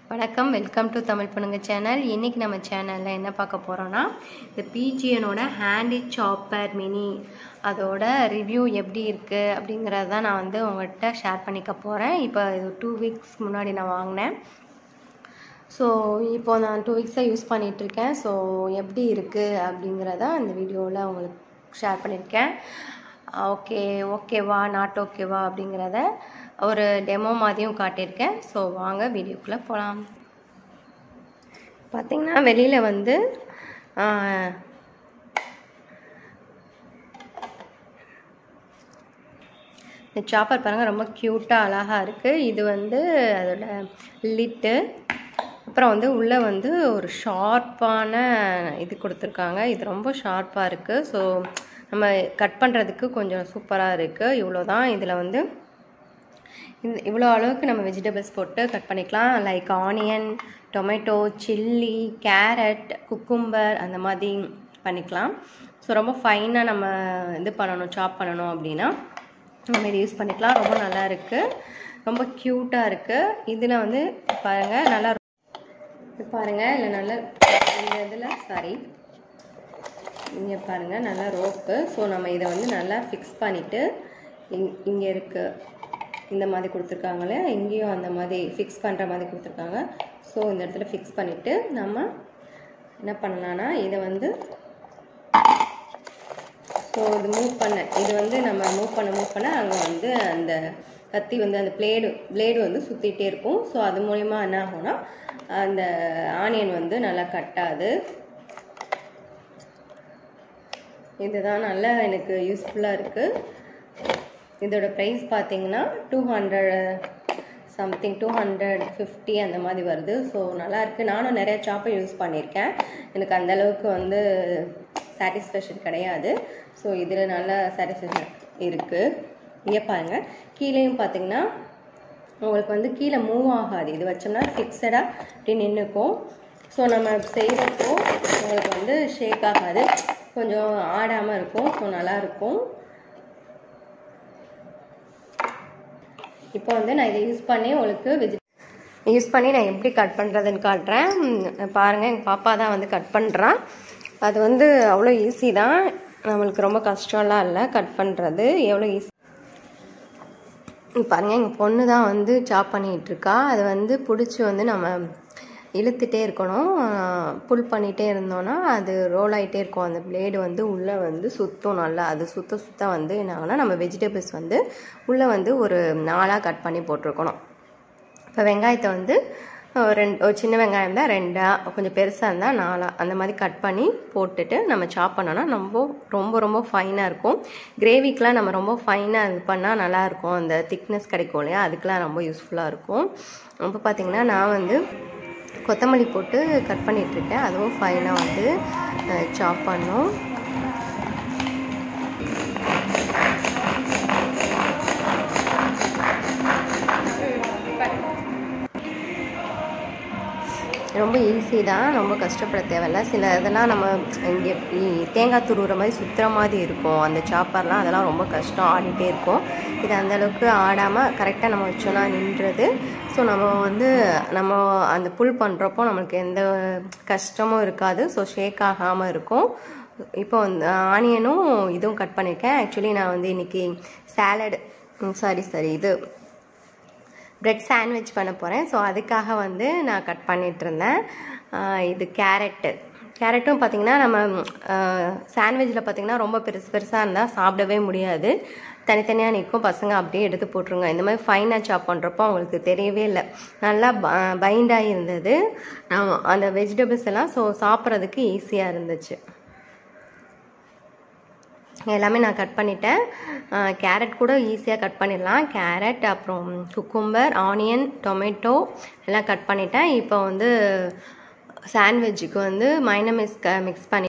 வணக்கம் welcome to Tamil பொண்ணுங்க channel இன்னைக்கு நம்ம சேனலில் என்ன பார்க்க போகிறோன்னா இந்த பிஜிஎனோட ஹேண்டி சாப்பர் மினி அதோட ரிவ்யூ எப்படி இருக்குது அப்படிங்கிறத தான் நான் வந்து உங்கள்கிட்ட ஷேர் பண்ணிக்க போகிறேன் இப்போ இது டூ வீக்ஸ் முன்னாடி நான் வாங்கினேன் ஸோ இப்போ நான் டூ வீக்ஸாக யூஸ் பண்ணிகிட்ருக்கேன் ஸோ எப்படி இருக்குது அப்படிங்கிறத அந்த வீடியோவில் உங்களுக்கு ஷேர் பண்ணியிருக்கேன் ஓகே ஓகேவா நாட் ஓகேவா அப்படிங்கிறத ஒரு டெமோ மாதிரியும் காட்டியிருக்கேன் ஸோ வாங்க வீடியோக்குள்ளே போகலாம் பார்த்தீங்கன்னா வெளியில் வந்து ஆஹ், இந்த சாப்பர் பாருங்கள் ரொம்ப க்யூட்டாக அழகாக இருக்குது இது வந்து அதோட லிட்டு அப்புறம் வந்து உள்ளே வந்து ஒரு ஷார்ப்பான இது கொடுத்துருக்காங்க இது ரொம்ப ஷார்ப்பாக இருக்குது ஸோ நம்ம கட் பண்ணுறதுக்கு கொஞ்சம் சூப்பராக இருக்குது இவ்வளோ தான் இதில் வந்து இந்த இவ்வளோ அளவுக்கு நம்ம வெஜிடபிள்ஸ் போட்டு கட் பண்ணிக்கலாம் like onion tomato chilli carrot cucumber அந்த மாதிரி பண்ணிக்கலாம் ஸோ ரொம்ப ஃபைனாக நம்ம இது பண்ணணும் சாப் பண்ணணும் அப்படின்னா நம்ம இதை யூஸ் பண்ணிக்கலாம் ரொம்ப நல்லா இருக்குது ரொம்ப க்யூட்டாக இருக்குது இதில் வந்து பாருங்கள் நல்லா இது பாருங்கள் இல்லை நல்லா இந்த இதில் சாரி இங்கே பாருங்கள் நல்லா ரோப்பு ஸோ நம்ம இதை வந்து நல்லா ஃபிக்ஸ் பண்ணிவிட்டு இங் இங்கே இருக்குது இந்த மாதிரி கொடுத்துருக்காங்க இல்லையா இங்கேயும் அந்த மாதிரி ஃபிக்ஸ் பண்ணுற மாதிரி கொடுத்துருக்காங்க ஸோ இந்த இடத்துல ஃபிக்ஸ் பண்ணிவிட்டு நம்ம என்ன பண்ணலான்னா இதை வந்து ஸோ இது மூவ் பண்ண இது வந்து நம்ம மூவ் பண்ண மூவ் பண்ண அங்கே வந்து அந்த கத்தி வந்து அந்த பிளேடு பிளேடு வந்து சுற்றிட்டே இருக்கும் ஸோ அது மூலிமா என்ன ஆகும்னா அந்த ஆனியன் வந்து நல்லா கட்டாது இதுதான் நல்லா எனக்கு யூஸ்ஃபுல்லாக இருக்குது இதோட ப்ரைஸ் பார்த்தீங்கன்னா two hundred something two hundred fifty அந்த மாதிரி வருது ஸோ நல்லா இருக்குது நானும் நிறைய சாப்பை யூஸ் பண்ணியிருக்கேன் எனக்கு அந்த அளவுக்கு வந்து சாட்டிஸ்ஃபேக்ஷன் கிடையாது ஸோ இதில் நல்ல சாட்டிஸ்ஃபேக்ஷன் இருக்குது இங்கே பாருங்கள் கீழேயும் பார்த்தீங்கன்னா உங்களுக்கு வந்து கீழே மூவ் ஆகாது இது வச்சோம்னா ஃபிக்ஸடாக இப்படி நின்றுக்கும் ஸோ நம்ம செய்கிறப்போ உங்களுக்கு வந்து ஷேக் ஆகாது கொஞ்சம் ஆடாமல் இருக்கும் ஸோ நல்லாயிருக்கும் இப்போ வந்து நான் இதை யூஸ் பண்ணி உங்களுக்கு வெஜி யூஸ் பண்ணி நான் எப்படி கட் பண்ணுறதுன்னு காட்டுறேன் ம், பாருங்க எங்கள் பாப்பா தான் வந்து கட் பண்ணுறான் அது வந்து அவ்வளோ ஈஸி தான் நம்மளுக்கு ரொம்ப கஷ்டம்லாம் இல்லை கட் பண்ணுறது எவ்வளோ ஈஸி பாருங்க எங்கள் பொண்ணு தான் வந்து சாப் பண்ணிகிட்டு இருக்கா அது வந்து பிடிச்சி வந்து நம்ம இழுத்துட்டே இருக்கணும் புல் பண்ணிகிட்டே இருந்தோன்னா அது ரோல் ஆகிட்டே இருக்கும் அந்த பிளேடு வந்து உள்ளே வந்து சுற்றும் நல்லா அது சுத்த சுத்த வந்து என்ன ஆகும்னா நம்ம வெஜிடபிள்ஸ் வந்து உள்ளே வந்து ஒரு நாளாக கட் பண்ணி போட்டிருக்கணும் இப்போ வெங்காயத்தை வந்து ஒரு ரெண்டு ஒரு சின்ன வெங்காயம் தான் ரெண்டாக கொஞ்சம் பெருசாக இருந்தால் நாலாக அந்த மாதிரி கட் பண்ணி போட்டுட்டு நம்ம சாப் பண்ணோன்னா ரொம்ப ரொம்ப ரொம்ப ஃபைனாக இருக்கும் கிரேவிக்கெலாம் நம்ம ரொம்ப ஃபைனாக இது பண்ணால் நல்லாயிருக்கும் அந்த திக்னஸ் கிடைக்கும் இல்லையா அதுக்கெலாம் ரொம்ப யூஸ்ஃபுல்லாக இருக்கும் இப்போ பார்த்திங்கன்னா நான் வந்து கொத்தமல்லி போட்டு கட் பண்ணிகிட்ருக்கேன் அதுவும் ஃபைனாக வந்து சாப் பண்ணோம் ரொம்ப ஈஸி தான் ரொம்ப கஷ்டப்பட தேவையில்ல சில இதெல்லாம் நம்ம இங்கே தேங்காய் துருவுற மாதிரி சுற்றுற மாதிரி இருக்கும் அந்த சாப்பர்லாம் அதெல்லாம் ரொம்ப கஷ்டம் ஆடிட்டே இருக்கும் இது அந்த அளவுக்கு ஆடாமல் கரெக்டாக நம்ம வச்சோன்னா நின்றது ஸோ நம்ம வந்து நம்ம அந்த புல் பண்ணுறப்போ நம்மளுக்கு எந்த கஷ்டமும் இருக்காது ஸோ ஷேக் ஆகாமல் இருக்கும் இப்போ வந்து ஆனியனும் இதுவும் கட் பண்ணியிருக்கேன் ஆக்சுவலி நான் வந்து இன்றைக்கி சாலட் சாரி சாரி இது பிரெட் சாண்ட்விச் பண்ண போகிறேன் ஸோ அதுக்காக வந்து நான் கட் பண்ணிட்டு இருந்தேன் ஆஹ் இது கேரட்டு கேரட்டும் பார்த்தீங்கன்னா நம்ம சாண்ட்விச்சில் பார்த்தீங்கன்னா ரொம்ப பெருசு பெருசாக இருந்தால் சாப்பிடவே முடியாது தனித்தனியாக நிற்கும் பசங்க அப்படியே எடுத்து போட்டுருங்க இந்த மாதிரி ஃபைனாக சாப் பண்ணுறப்போ அவங்களுக்கு தெரியவே இல்லை நல்லா பைண்டாகி இருந்தது நான் அந்த வெஜிடபிள்ஸ் எல்லாம் ஸோ சாப்பிட்றதுக்கு ஈஸியாக இருந்துச்சு எல்லாமே நான் கட் பண்ணிட்டேன் கேரட் கூட ஈஸியாக கட் பண்ணிடலாம் கேரட் அப்புறம் குக்கும்பர் ஆனியன் டொமேட்டோ எல்லாம் கட் பண்ணிட்டேன் இப்போ வந்து சாண்ட்விட்சுக்கு வந்து மைனமிஸ் க மிக்ஸ் பண்ணி